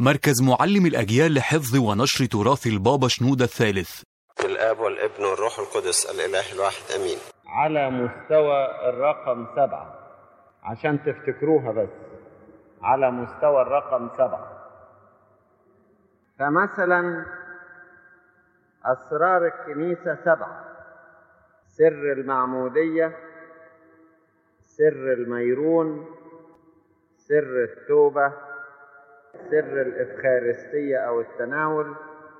مركز معلم الأجيال لحفظ ونشر تراث البابا شنودة الثالث الآب والابن والروح القدس الإله الواحد أمين على مستوى الرقم سبعة عشان تفتكروها بس على مستوى الرقم سبعة فمثلا أسرار الكنيسة سبعة سر المعمودية سر الميرون سر التوبة سر الإفخارستية أو التناول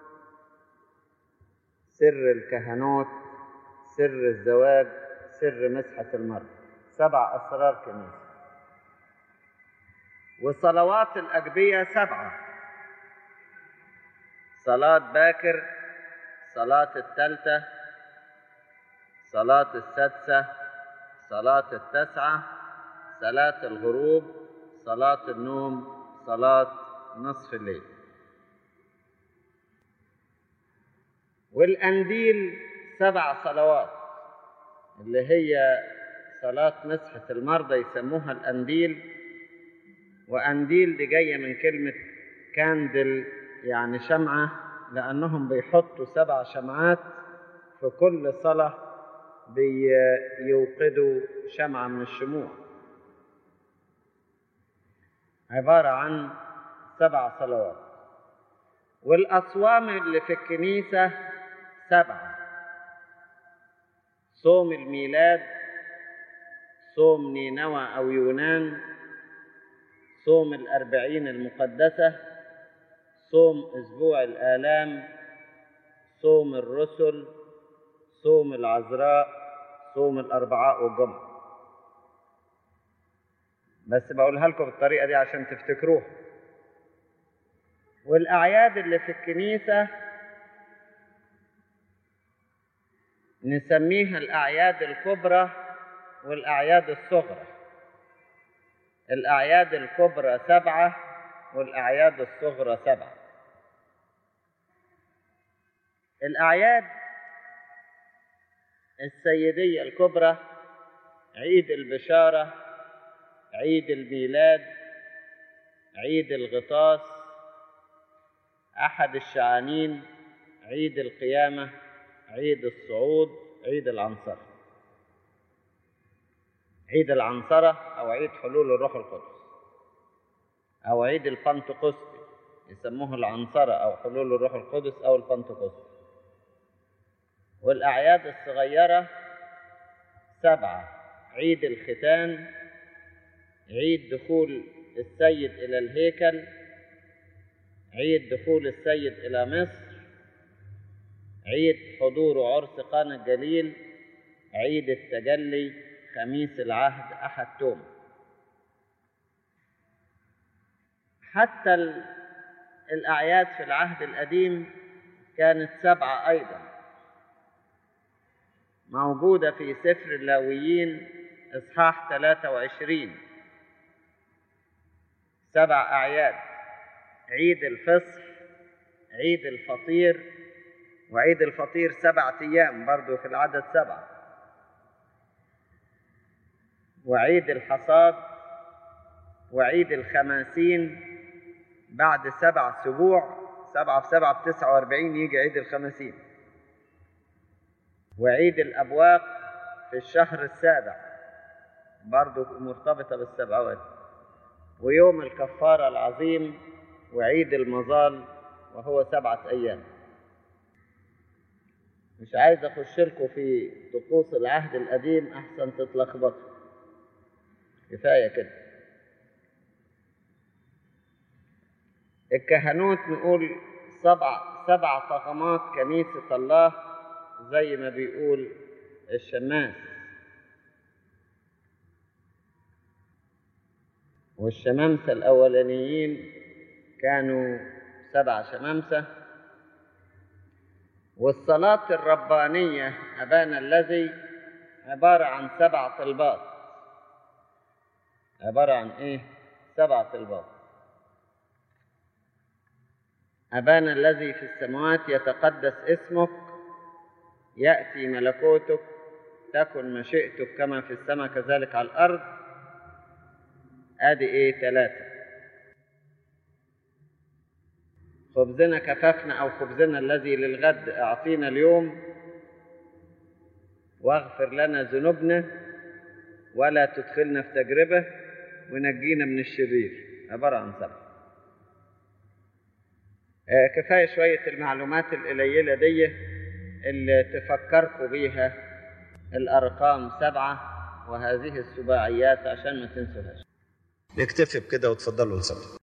سر الكهنوت سر الزواج سر مسحة المرء سبع أسرار كنيسة وصلوات الأجبية سبعة صلاة باكر صلاة التالتة صلاة السادسة صلاة التاسعة صلاة الغروب صلاة النوم صلاة نصف الليل والأنديل سبع صلوات اللي هي صلاة مسحة المرضى يسموها الأنديل وأنديل دي جاية من كلمة كاندل يعني شمعة لأنهم بيحطوا سبع شمعات في كل صلاة بيوقدوا شمعة من الشموع عبارة عن سبع صلوات والأصوام اللي في الكنيسة سبعة صوم الميلاد صوم نينوى أو يونان صوم الأربعين المقدسة صوم أسبوع الآلام صوم الرسل صوم العذراء صوم الأربعاء والجمعة بس بقولها لكم بالطريقة دي عشان تفتكروها والأعياد اللي في الكنيسة نسميها الأعياد الكبرى والأعياد الصغرى الأعياد الكبرى سبعة والأعياد الصغرى سبعة الأعياد السيدية الكبرى عيد البشارة عيد الميلاد عيد الغطاس أحد الشعانين عيد القيامة عيد الصعود عيد العنصرة عيد العنصرة أو عيد حلول الروح القدس أو عيد البنتقسطي يسموه العنصرة أو حلول الروح القدس أو البنتقسطي والأعياد الصغيرة سبعة عيد الختان عيد دخول السيد إلى الهيكل عيد دخول السيد إلى مصر عيد حضور عرس قانا الجليل عيد التجلي خميس العهد أحد توم حتى الأعياد في العهد القديم كانت سبعة أيضا موجودة في سفر اللاويين إصحاح 23 سبع أعياد عيد الفصح عيد الفطير وعيد الفطير سبعة أيام برضو في العدد سبعة وعيد الحصاد وعيد الخماسين بعد سبع سبوع سبعة في سبعة بتسعة واربعين يجي عيد الخماسين وعيد الأبواق في الشهر السابع برضو مرتبطة بالسبعوات ويوم الكفارة العظيم وعيد المظال وهو سبعة أيام مش عايز أخش لكم في طقوس العهد القديم أحسن تتلخبطوا كفاية كده الكهنوت نقول سبع سبع طغمات كنيسة الله زي ما بيقول الشماس والشمامسة الأولانيين كانوا سبع شمامسة والصلاة الربانية أبانا الذي عبارة عن سبع طلبات عبارة عن إيه؟ سبع طلبات أبانا الذي في السماوات يتقدس اسمك يأتي ملكوتك تكن مشيئتك كما في السماء كذلك على الأرض ادي ايه ثلاثة خبزنا كففنا أو خبزنا الذي للغد أعطينا اليوم واغفر لنا ذنوبنا ولا تدخلنا في تجربة ونجينا من الشرير عبارة عن سبع آه، كفاية شوية المعلومات القليلة دي اللي تفكركوا بيها الأرقام سبعة وهذه السباعيات عشان ما تنسوهاش نكتفي بكده وتفضلوا نصلي